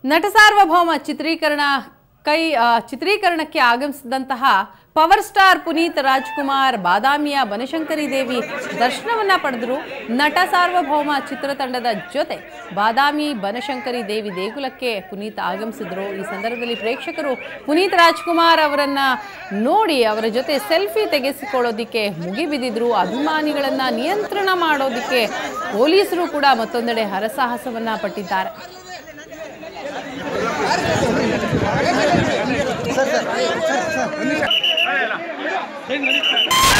ನಟ ಸಾರ್ವಭೌಮ ಚಿತ್ರೀಕರಣ ಕೈ ಆ, ಚಿತ್ರೀಕರಣಕ್ಕೆ ಆಗಮಿಸಿದಂತಹ ಪವರ್ ಸ್ಟಾರ್ ಪುನೀತ್ ರಾಜ್ಕುಮಾರ್ ಬಾದಾಮಿಯ ಬನಶಂಕರಿ ದೇವಿ ದರ್ಶನವನ್ನ ಪಡೆದರು ನಟ ಸಾರ್ವಭೌಮ ಚಿತ್ರತಂಡದ ಜೊತೆ ಬಾದಾಮಿ ಬನಶಂಕರಿ ದೇವಿ ದೇಗುಲಕ್ಕೆ ಪುನೀತ್ ಆಗಮಿಸಿದ್ರು ಈ ಸಂದರ್ಭದಲ್ಲಿ ಪ್ರೇಕ್ಷಕರು ಪುನೀತ್ ರಾಜ್ಕುಮಾರ್ ಅವರನ್ನ ನೋಡಿ ಅವರ ಜೊತೆ ಸೆಲ್ಫಿ ತೆಗೆಸಿಕೊಳ್ಳೋದಿಕ್ಕೆ ಮುಗಿಬಿದ್ದಿದ್ರು ಅಭಿಮಾನಿಗಳನ್ನ ನಿಯಂತ್ರಣ ಮಾಡೋದಿಕ್ಕೆ ಪೊಲೀಸರು ಕೂಡ ಮತ್ತೊಂದೆಡೆ ಹರಸಾಹಸವನ್ನ ಪಟ್ಟಿದ್ದಾರೆ ಸರ್ ಸರ್ ಸರ್ ಸರ್